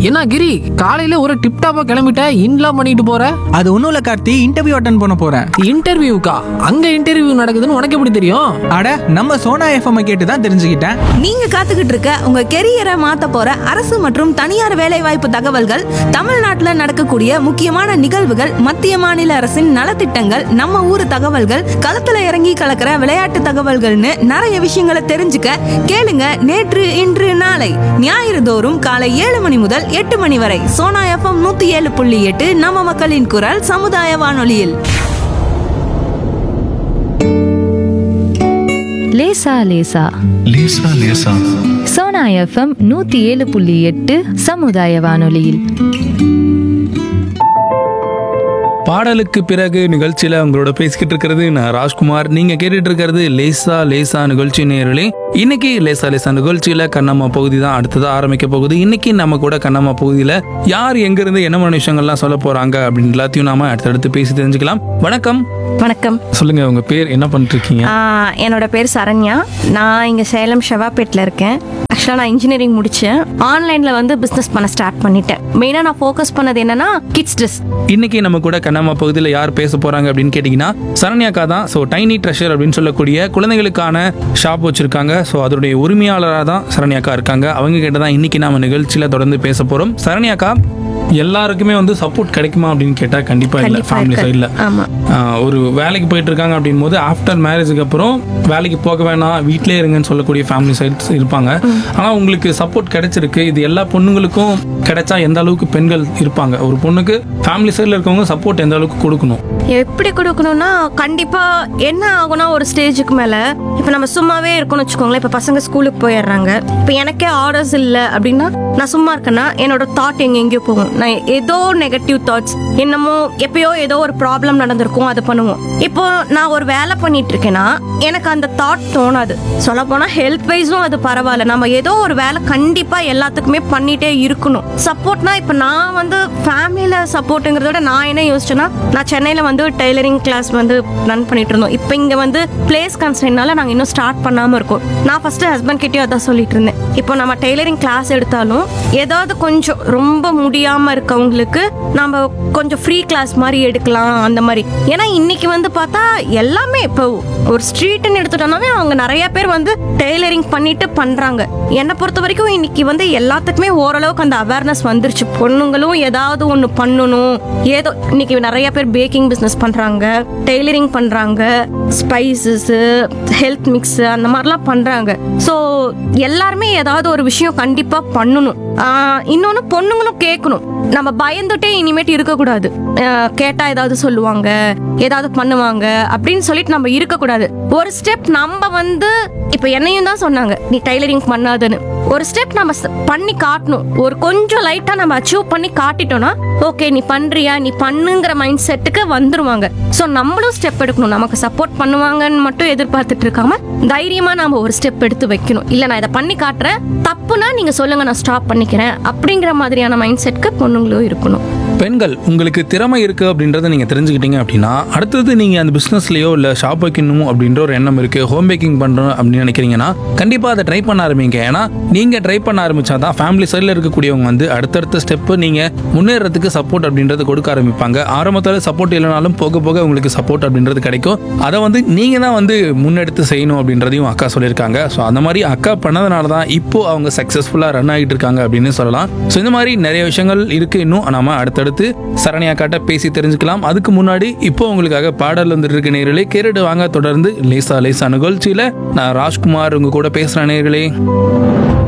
என்ன கிரி காலையில ஒரு டிப் டாப்பா கிளம்பிட்ட இன்லாம் பண்ணிட்டு போற அது ஒன்றும் இல்லை கார்த்தி இன்டர்வியூ அட்டன் பண்ண போகிறேன் இன்டர்வியூக்கா அங்க இன்டர்வியூ நடக்குதுன்னு உனக்கு எப்படி தெரியும் அட நம்ம சோனா எஃப்எம் கேட்டு தான் தெரிஞ்சுக்கிட்டேன் நீங்க காத்துக்கிட்டு இருக்க உங்க கெரியரை மாத்த போற அரசு மற்றும் தனியார் வேலைவாய்ப்பு தகவல்கள் தமிழ்நாட்டுல நடக்கக்கூடிய முக்கியமான நிகழ்வுகள் மத்திய மாநில அரசின் நலத்திட்டங்கள் நம்ம ஊர் தகவல்கள் களத்துல இறங்கி கலக்கிற விளையாட்டு தகவல்கள்னு நிறைய விஷயங்களை தெரிஞ்சுக்க கேளுங்க நேற்று இன்று நாளை ஞாயிறு தோறும் காலை ஏழு மணி முதல் எட்டு மணி வரை சோனா எஃப்எம் நூத்தி ஏழு புள்ளி எட்டு நம்ம மக்களின் குரல் சமுதாய வானொலியில் லேசா லேசா லேசா லேசா சோனா எஃப்எம் நூத்தி ஏழு புள்ளி எட்டு சமுதாய வானொலியில் பாடலுக்கு பிறகு நிகழ்ச்சியில உங்களோட பேசிக்கிட்டு இருக்கிறது நான் ராஜ்குமார் நீங்க கேட்டுட்டு இருக்கிறது லேசா லேசா நிகழ்ச்சி நேரலே இன்னைக்கு லேசா லேசா நிகழ்ச்சியில கண்ணம்மா பகுதி தான் அடுத்ததா ஆரம்பிக்க போகுது இன்னைக்கு நம்ம கூட கண்ணம்மா பகுதியில யார் எங்க இருந்து என்ன மாதிரி விஷயங்கள்லாம் சொல்ல போறாங்க அப்படின்னு எல்லாத்தையும் நாம அடுத்தடுத்து பேசி தெரிஞ்சுக்கலாம் வணக்கம் வணக்கம் சொல்லுங்க உங்க பேர் என்ன பண்ணிட்டு இருக்கீங்க ஆஹ் என்னோட பேர் சரண்யா நான் இங்கே சேலம் ஷெவாப்பேட்டில் இருக்கேன் ஆக்சுவலாக நான் இன்ஜினியரிங் முடித்தேன் ஆன்லைனில் வந்து பிஸ்னஸ் பண்ண ஸ்டார்ட் பண்ணிட்டேன் மெயினாக நான் ஃபோக்கஸ் பண்ணது என்னன்னா கிட்ஸ் ட்ரெஸ் இன்னைக்கு நம்ம கூட கண்ணம்மா பகுதியில் யார் பேச போறாங்க அப்படின்னு கேட்டிங்கன்னா சரண்யாக்கா தான் ஸோ டைனி ட்ரெஷர் அப்படின்னு சொல்லக்கூடிய குழந்தைகளுக்கான ஷாப் வச்சிருக்காங்க ஸோ அதோடைய உரிமையாளராக தான் சரண்யாக்கா இருக்காங்க அவங்க கிட்ட தான் இன்னைக்கு நாம நிகழ்ச்சியில் தொடர்ந்து பேச போறோம் சரண்யாக்கா எல்லாருக்குமே வந்து சப்போர்ட் கிடைக்குமா அப்படின்னு கேட்டா கண்டிப்பா இல்ல கண்டிப்பா ஃபேமிலி இருக்காது. சைடில் ஆமா. ஒரு வேலைக்கு போயிட்டு இருக்காங்க அப்படின் போது ஆஃப்டர் மேரேஜுக்கு அப்புறம் வேலைக்கு போக வேணாம் வீட்டிலே இருங்கன்னு சொல்லக்கூடிய ஃபேமிலி சைட்ஸ் இருப்பாங்க ஆனா உங்களுக்கு சப்போர்ட் கிடைச்சிருக்கு இது எல்லா பொண்ணுங்களுக்கும் கிடைச்சா எந்த அளவுக்கு பெண்கள் இருப்பாங்க ஒரு பொண்ணுக்கு ஃபேமிலி சைடில் இருக்கவங்க சப்போர்ட் எந்த அளவுக்கு கொடுக்கணும் எப்படி கொடுக்கணும்னா கண்டிப்பாக என்ன ஆகும்னா ஒரு ஸ்டேஜுக்கு மேலே இப்போ நம்ம சும்மாவே இருக்கோம்னு வச்சுக்கோங்களேன் இப்போ பசங்க ஸ்கூலுக்கு போயிடுறாங்க இப்போ எனக்கே ஆர்டர்ஸ் இல்லை அப்படின்னா நான் சும்மா இருக்கேன்னா என்னோட தாட் எங்கே எங்கேயோ போகும் நான் ஏதோ நெகட்டிவ் தாட்ஸ் என்னமோ எப்பயோ ஏதோ ஒரு ப்ராப்ளம் நடந்திருக்கும் அது பண்ணுவோம் இப்போ நான் ஒரு வேலை பண்ணிட்டு இருக்கேன்னா எனக்கு அந்த தாட் தோணாது சொல்ல போனா ஹெல்த் வைஸும் அது பரவாயில்ல நம்ம ஏதோ ஒரு வேலை கண்டிப்பா எல்லாத்துக்குமே பண்ணிட்டே இருக்கணும் சப்போர்ட்னா இப்போ நான் வந்து ஃபேமிலியில சப்போர்ட்டுங்கிறத விட நான் என்ன யோசிச்சேன்னா நான் சென்னையில வந்து டெய்லரிங் கிளாஸ் வந்து ரன் பண்ணிட்டு இருந்தோம் இப்போ இங்க வந்து பிளேஸ் கன்ஸ்டன்ட்னால நாங்கள் இன்னும் ஸ்டார்ட் பண்ணாம இருக்கோம் நான் ஃபர்ஸ்ட் ஹஸ்பண்ட் கிட்டயும் அதான் சொல்லிட்டு இருந்தேன் இப்போ நம்ம டெய்லரிங் கிளாஸ் எடுத்தாலும் ஏதாவது கொஞ்சம் ரொம்ப முடியாம இருக்கவங்களுக்கு நம்ம கொஞ்சம் ஃப்ரீ கிளாஸ் மாதிரி எடுக்கலாம் அந்த மாதிரி ஏன்னா இன்னைக்கு வந்து பார்த்தா எல்லாமே இப்போ ஒரு ஸ்ட்ரீட்னு எடுத்துட்டோம்னாவே அவங்க நிறைய பேர் வந்து டெய்லரிங் பண்ணிட்டு பண்றாங்க என்னை பொறுத்த வரைக்கும் இன்னைக்கு வந்து எல்லாத்துக்குமே ஓரளவுக்கு அந்த அவேர்னஸ் வந்துருச்சு பொண்ணுங்களும் ஏதாவது ஒன்று பண்ணணும் ஏதோ இன்னைக்கு நிறைய பேர் பேக்கிங் பிஸ்னஸ் பண்றாங்க டெய்லரிங் பண்றாங்க ஸ்பைசஸ் ஹெல்த் மிக்ஸ் அந்த மாதிரிலாம் பண்றாங்க ஸோ எல்லாருமே ஏதாவது ஒரு விஷயம் கண்டிப்பா பண்ணணும் ஆஹ் இன்னொன்னு பொண்ணுங்களும் கேட்கணும் நம்ம பயந்துட்டே இனிமேட்டு இருக்கக்கூடாது ஆஹ் கேட்டா ஏதாவது சொல்லுவாங்க ஏதாவது பண்ணுவாங்க அப்படின்னு சொல்லிட்டு நம்ம இருக்கக்கூடாது ஒரு ஸ்டெப் நம்ம வந்து இப்போ என்னையும் தான் சொன்னாங்க நீ டைலரிங் பண்ணாதுன்னு ஒரு ஸ்டெப் நம்ம ஸ்- பண்ணி காட்டணும் ஒரு கொஞ்சம் லைட்டா நம்ம அச்சீவ் பண்ணி காட்டிட்டோம்னா ஓகே நீ பண்றியா நீ பண்ணுங்கிற மைண்ட் செட்டுக்கு வந்துருவாங்க ஸோ நம்மளும் ஸ்டெப் எடுக்கணும் நமக்கு சப்போர்ட் பண்ணுவாங்கன்னு மட்டும் எதிர்பார்த்துட்டு இருக்காம தைரியமா நாம ஒரு ஸ்டெப் எடுத்து வைக்கணும் இல்ல நான் இதை பண்ணி காட்டுறேன் தப்புனா நீங்க சொல்லுங்க நான் ஸ்டாப் பண்ணிக்கிறேன் அப்படிங்கிற மாதிரியான மைண்ட் செட்க்கு பொண்ணுங்களும் இருக்கணும் பெண்கள் உங்களுக்கு திறமை இருக்கு அப்படின்றத நீங்க தெரிஞ்சுக்கிட்டீங்க அப்படின்னா அடுத்தது நீங்க அந்த பிசினஸ்லயோ இல்ல ஷாப் வைக்கணும் அப்படின்ற ஒரு எண்ணம் இருக்கு ஹோம் பேக்கிங் பண்றோம் அப்படின்னு நினைக்கிறீங்கன்னா கண்டிப்பா அதை ட்ரை பண்ண ஆரம்பிங்க ஏன்னா நீங்க ட்ரை பண்ண ஆரம்பிச்சாதான் ஃபேமிலி சைடில் இருக்கக்கூடியவங்க வந்து அடுத்தடுத்த ஸ்டெப் நீங்க முன்னேறதுக்கு சப்போர்ட் அப்படின்றது கொடுக்க ஆரம்பிப்பாங்க ஆரம்பத்தில் சப்போர்ட் இல்லைனாலும் போக போக உங்களுக்கு சப்போர்ட் அப்படின்றது கிடைக்கும் அதை வந்து நீங்க தான் வந்து முன்னெடுத்து செய்யணும் அப்படின்றதையும் அக்கா சொல்லியிருக்காங்க ஸோ அந்த மாதிரி அக்கா பண்ணதுனால தான் இப்போ அவங்க சக்ஸஸ்ஃபுல்லாக ரன் ஆகிட்டு இருக்காங்க அப்படின்னு சொல்லலாம் ஸோ இந்த மாதிரி நிறைய விஷயங்கள் இருக்கு இன்னும் நாம அடுத்தடுத்து சரண்யா காட்ட பேசி தெரிஞ்சுக்கலாம் அதுக்கு முன்னாடி இப்போ உங்களுக்காக பாடல் வந்துட்டு இருக்க நேர்களே கேரட்டு வாங்க தொடர்ந்து லேசா லேசா நிகழ்ச்சியில நான் ராஜ்குமார் உங்க கூட பேசுற நேர்களே